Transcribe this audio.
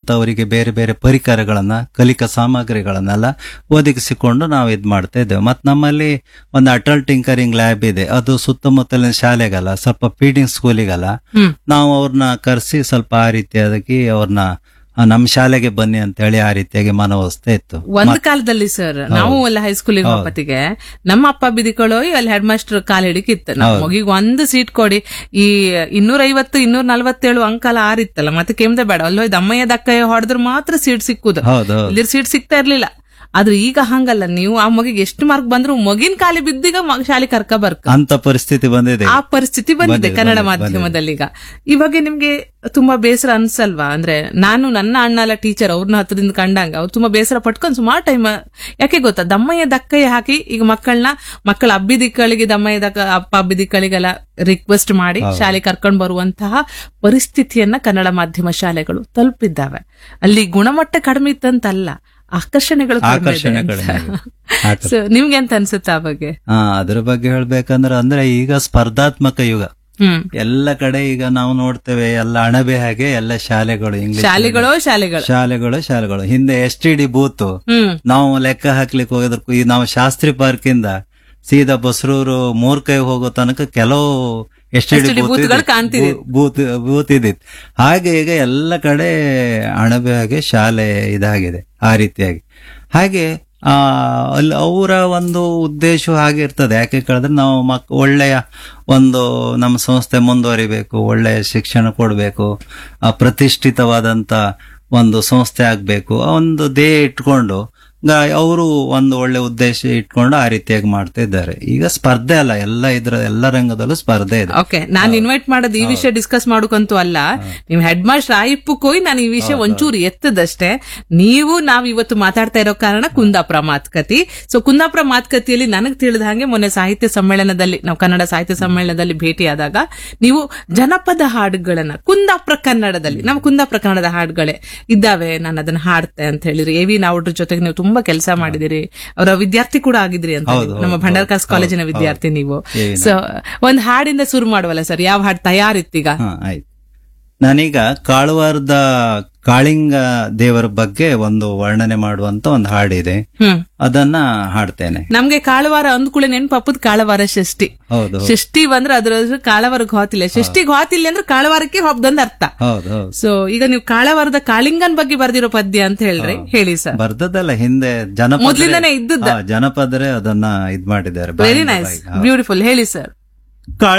ಮತ್ತು ಅವರಿಗೆ ಬೇರೆ ಬೇರೆ ಪರಿಕರಗಳನ್ನ ಕಲಿಕಾ ಸಾಮಗ್ರಿಗಳನ್ನೆಲ್ಲ ಒದಗಿಸಿಕೊಂಡು ನಾವು ಇದ್ ಮಾಡ್ತಾ ಇದ್ದೇವೆ ಮತ್ತು ನಮ್ಮಲ್ಲಿ ಒಂದು ಅಟಲ್ ಟಿಂಕರಿಂಗ್ ಲ್ಯಾಬ್ ಇದೆ ಅದು ಸುತ್ತಮುತ್ತಲಿನ ಶಾಲೆಗಲ್ಲ ಸ್ವಲ್ಪ ಫೀಡಿಂಗ್ ಸ್ಕೂಲಿಗಲ್ಲ ಹ್ಮ್ ನಾವು ಅವ್ರನ್ನ ಕರೆಸಿ ಸ್ವಲ್ಪ ಆ ರೀತಿಯಾಗಿ ಅವ್ರನ್ನ ಆ, ನಮ್ಮ ಶಾಲೆಗೆ ಬನ್ನಿ ಅಂತ ಹೇಳಿ ಆ ರೀತಿಯಾಗಿ ಮನವೊಲಿಸ್ತಾ ಇತ್ತು ಒಂದ್ ಕಾಲದಲ್ಲಿ ಸರ್ ನಾವು ಎಲ್ಲ ಹೈಸ್ಕೂಲಿಗೆ ಹೋಗತ್ತಿಗೆ ನಮ್ಮ ಅಪ್ಪ ಬಿದಿಕೊಳ್ಳೋ ಅಲ್ಲಿ ಹೆಡ್ ಮಾಸ್ಟರ್ ಕಾಲ್ ಹಿಡಿಕಿತ್ತು ನಮ್ಮ ಮಗಿಗೆ ಒಂದು ಸೀಟ್ ಕೊಡಿ ಈ ಇನ್ನೂರ ಐವತ್ತು ಇನ್ನೂರ ನಲ್ವತ್ತೇಳು ಅಂಕಲ ಆರಿತ್ತಲ್ಲ ಮತ್ತೆ ಕೆಮ್ದೆ ಬೇಡ ಅಲ್ಲೋ ದಮ್ಮಯ್ಯ ದಕ್ಕಯ್ಯ ಹೊಡೆದ್ರೆ ಮಾತ್ರ ಸೀಟ್ ಸಿಕ್ಕುದು ಹೌದು ಹೌದು ಇಲ್ಲಿ ಸೀಟ್ ಸಿಗ್ತಾ ಇರ್ಲಿಲ್ಲ ಆದ್ರೆ ಈಗ ಹಂಗಲ್ಲ ನೀವು ಆ ಮಗಿಗೆ ಎಷ್ಟು ಮಾರ್ಕ್ ಬಂದ್ರು ಮಗಿನ ಕಾಲಿ ಬಿದ್ದೀಗ ಮ- ಶಾಲೆ ಕರ್ಕ ಬರ್ಕ ಅಂತ ಪರಿಸ್ಥಿತಿ ಬಂದಿದೆ ಆ ಪರಿಸ್ಥಿತಿ ಬಂದಿದೆ ಬಂದಿದೆ, ಕನ್ನಡ ಬಂದಿದೆ, ಮಾಧ್ಯಮದಲ್ಲಿ ಈಗ ಇವಾಗ ನಿಮ್ಗೆ ತುಂಬಾ ಬೇಸರ ಅನ್ಸಲ್ವಾ ಅಂದ್ರೆ ನಾನು ನನ್ನ ಅಣ್ಣ ಎಲ್ಲ ಟೀಚರ್ ಅವ್ರನ್ನ ಹತ್ರದಿಂದ ಕಂಡಂಗ ಅವ್ರು ತುಂಬಾ ಬೇಸರ ಪಟ್ಕೊಂಡು ಸುಮಾರು ಟೈಮ್ ಯಾಕೆ ಗೊತ್ತಾ ದಮ್ಮಯ್ಯ ದಕ್ಕಯ್ಯ ಹಾಕಿ ಈಗ ಮಕ್ಕಳನ್ನ ಮಕ್ಕಳ ಅಬ್ಬಿದಿಕ್ಕಳಿಗೆ ದಮ್ಮಯ್ಯ ದಕ್ಕ ಅಪ್ಪ ಅಬ್ಬಿದಿಕ್ಕಳಿಗೆಲ್ಲ ರಿಕ್ವೆಸ್ಟ್ ಮಾಡಿ ಶಾಲೆ ಕರ್ಕೊಂಡು ಬರುವಂತಹ ಪರಿಸ್ಥಿತಿಯನ್ನ ಕನ್ನಡ ಮಾಧ್ಯಮ ಶಾಲೆಗಳು ತಲುಪಿದ್ದಾವೆ ಅಲ್ಲಿ ಗುಣಮಟ್ಟ ಕಡಿಮೆ ಇತ್ತಂತಲ್ಲ ಆಕರ್ಷಣೆಗಳು ಕಡಿಮೆ ಇದೆ ಆಕರ್ಷಣೆ ಅಂತ. ಕಡಿಮೆ ಇದೆ. So, ನಿಮ್ಗೆ ಎಂತ ಅನ್ಸುತ್ತೆ ಆ ಬಗ್ಗೆ ಹಾ ಅದ್ರ ಬಗ್ಗೆ ಹೇಳ್ಬೇಕಂದ್ರೆ ಅಂದ್ರೆ ಈಗ ಸ್ಪರ್ಧಾತ್ಮಕ ಯುಗ ಹ್ಮ್ ಎಲ್ಲ ಕಡೆ ಈಗ ನಾವು ನೋಡ್ತೇವೆ ಎಲ್ಲ ಅಣಬೆ ಹಾಗೆ ಎಲ್ಲ ಶಾಲೆಗಳು ಇಂಗ್ಲಿಷ್ ಶಾಲೆಗಳೋ ಶಾಲೆಗಳು ಶಾಲೆಗಳು ಶಾಲೆಗಳು ಹಿಂದೆ S T D booth hmm ನಾವು ಲೆಕ್ಕ ಹಾಕ್ಲಿಕ್ಕೆ ಹೋಗೋದಕ್ಕೂ ಈ ನಾವು ಶಾಸ್ತ್ರಿ ಪಾರ್ಕ್ ಇಂದ ಸೀದಾ ಬಸರೂರು ಮೂರ್ಕೈ ಹೋಗೋ ತನಕ ಕೆಲವು ಎಸ್ ಟಿ STD ಡಿ ಬೂತ್ಗಳು ಕಾಣ್ತಿದೆ. ಬೂತ್ ಬೂತ್ ಇದ್ದಿತ್ತು ಹಾಗೆ ಈಗ ಎಲ್ಲ ಕಡೆ ಅಣಬೆ ಹಾಗೆ ಶಾಲೆ ಇದಾಗಿದೆ ಆ ರೀತಿಯಾಗಿ ಹಾಗೆ ಆ ಅಲ್ಲಿ ಅವರ ಒಂದು ಉದ್ದೇಶ ಹಾಗೆ ಇರ್ತದೆ ಯಾಕೆ ಕೇಳಿದ್ರೆ ನಾವು ಮಕ್ ಒಳ್ಳೆಯ ಒಂದು ನಮ್ಮ ಸಂಸ್ಥೆ ಮುಂದುವರಿಬೇಕು ಒಳ್ಳೆಯ ಶಿಕ್ಷಣ ಕೊಡಬೇಕು ಪ್ರತಿಷ್ಠಿತವಾದಂತ ಒಂದು ಸಂಸ್ಥೆ ಆಗ್ಬೇಕು ಆ ಒಂದು ಧ್ಯೇಯ ಇಟ್ಕೊಂಡು ಅವರು ಒಂದು ಒಳ್ಳೆ ಉದ್ದೇಶ ಇಟ್ಕೊಂಡು ಆ ರೀತಿಯಾಗಿ ಮಾಡ್ತಾ ಇದ್ದಾರೆ ಈಗ ಸ್ಪರ್ಧೆ ಅಲ್ಲ ಎಲ್ಲ ಇದ್ರ ಎಲ್ಲ ರಂಗದಲ್ಲೂ ಸ್ಪರ್ಧೆ ಇದೆ ಓಕೆ ನಾನು ಇನ್ವೈಟ್ ಮಾಡೋದು ಈ ವಿಷಯ ಡಿಸ್ಕಸ್ ಮಾಡೋಕಂತೂ ಅಲ್ಲ ನಿಮ್ ಹೆಡ್ ಮಾಸ್ಟರ್ ಆಯಿಪ್ಪಕ್ಕೆ ಹೋಗಿ ನಾನು ಈ ವಿಷಯ ಒಂಚೂರು ಎತ್ತದಷ್ಟೇ ನೀವು ನಾವ್ ಇವತ್ತು ಮಾತಾಡ್ತಾ ಇರೋ ಕಾರಣ ಕುಂದಾಪುರ ಮಾತುಕತೆ ಸೊ ಕುಂದಾಪುರ ಮಾತುಕತೆಯಲ್ಲಿ ನನಗೆ ತಿಳಿದ ಹಾಗೆ ಮೊನ್ನೆ ಸಾಹಿತ್ಯ ಸಮ್ಮೇಳನದಲ್ಲಿ ನಾವು ಕನ್ನಡ ಸಾಹಿತ್ಯ ಸಮ್ಮೇಳನದಲ್ಲಿ ಭೇಟಿಯಾದಾಗ ನೀವು ಜನಪದ ಹಾಡುಗಳನ್ನ ಕುಂದಾಪುರ ಕನ್ನಡದಲ್ಲಿ ನಮ್ಮ ಕುಂದಾಪುರ ಕನ್ನಡದ ಹಾಡುಗಳೇ ಇದ್ದಾವೆ ನಾನು ಅದನ್ನ ಹಾಡ್ತೆ ಅಂತ ಹೇಳಿರಿ ಎ ವಿ ನಾವುಡ್ರ ಜೊತೆಗೆ ನೀವು ತುಂಬಾ ಕೆಲಸ ಮಾಡಿದಿರಿ ಅವರ ವಿದ್ಯಾರ್ಥಿ ಕೂಡ ಆಗಿದ್ರಿ ಅಂತ ಹೌದು, ನೀವು. ಹೌದು, ನಮ್ಮ ಭಂಡಾರ್ಕಾಸ್ ಹೌದು, ಕಾಲೇಜಿನ ಹೌದು. ವಿದ್ಯಾರ್ಥಿ ನೀವು ಎ ವಿ ಸೊ ಒಂದ್ ಹಾಡಿಂದ ಶುರು ಮಾಡುವಲ್ಲ ಸರ್ ಯಾವ ಹಾಡು ತಯಾರಿತ್ತೀಗ ಹಾ ಆಯ್ತು ನಾನೀಗ ಕಾಳುವಾರದ ಕಾಳಿಂಗ ದೇವರ ಬಗ್ಗೆ ಒಂದು ವರ್ಣನೆ ಮಾಡುವಂತ ಒಂದು ಹಾಡಿದೆ ಹ್ಮ್ ಅದನ್ನ ಹಾಡ್ತೇನೆ ನಮ್ಗೆ ಕಾಳವಾರ ಅಂದ್ಕೂಳೆ ನೆನ್ಪಪ್ಪದ್ ಕಾಳವಾರ ಷಷ್ಠಿ ಹೌದು ಹೌದು ಷಷ್ಠಿ ಬಂದ್ರೆ ಅದ್ರ ಹೆಸ್ರು ಕಾಳವಾರಕ್ಕೆ ಹೋತಿಲ್ಲ ಷಷ್ಠಿಗೆ ಹೋತಿಲ್ಲ ಅಂದ್ರೆ ಕಾಳವಾರಕ್ಕೆ ಹಬ್ಬದಂದ ಅರ್ಥ ಹೌದು ಹೌದು ಸೊ ಈಗ ನೀವು ಕಾಳವಾರದ ಕಾಳಿಂಗನ್ ಬಗ್ಗೆ ಬರ್ದಿರೋ ಪದ್ಯ ಅಂತ ಹೇಳ್ರಿ ಹೇಳಿ ಸರ್ ಬರ್ದದ್ದಲ್ಲ ಹಿಂದೆ ಜನಪದ ಮೊದ್ಲಿಂದಾನೇ ಇದ್ದದ್ದ? ಜನಪದರೇ ಅದನ್ನ ಇದ್ ಮಾಡಿದ್ದಾರೆ ವೆರಿ ನೈಸ್ ಬ್ಯೂಟಿಫುಲ್ ಹೇಳಿ ಸರ್ ಕಾಳ